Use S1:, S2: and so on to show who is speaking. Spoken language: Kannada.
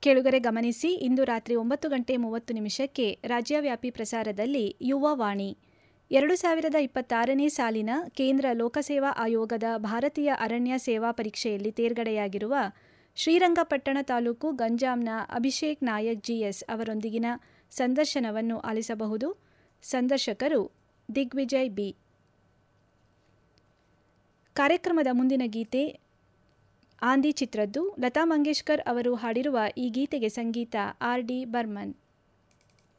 S1: ಕೇಳುಗರೆ ಗಮನಿಸಿ ಇಂದು ರಾತ್ರಿ ಒಂಬತ್ತು ಗಂಟೆ ಮೂವತ್ತು ನಿಮಿಷಕ್ಕೆ ರಾಜ್ಯವ್ಯಾಪಿ ಪ್ರಸಾರದಲ್ಲಿ ಯುವ ವಾಣಿ ಎರಡು ಸಾವಿರದ ಇಪ್ಪತ್ತಾರನೇ ಸಾಲಿನ ಕೇಂದ್ರ ಲೋಕಸೇವಾ ಆಯೋಗದ ಭಾರತೀಯ ಅರಣ್ಯ ಸೇವಾ ಪರೀಕ್ಷೆಯಲ್ಲಿ ತೇರ್ಗಡೆಯಾಗಿರುವ ಶ್ರೀರಂಗಪಟ್ಟಣ ತಾಲೂಕು ಗಂಜಾಂನ ಅಭಿಷೇಕ್ ನಾಯಕ್ ಜಿಎಸ್ ಅವರೊಂದಿಗಿನ ಸಂದರ್ಶನವನ್ನು ಆಲಿಸಬಹುದು ಸಂದರ್ಶಕರು ದಿಗ್ವಿಜಯ್ ಬಿ ಕಾರ್ಯಕ್ರಮದ ಮುಂದಿನ ಗೀತೆ ಆಂದಿ ಚಿತ್ರದ್ದು ಲತಾ ಮಂಗೇಶ್ಕರ್ ಅವರು ಹಾಡಿರುವ ಈ ಗೀತೆಗೆ ಸಂಗೀತ ಆರ್ ಡಿ ಬರ್ಮನ್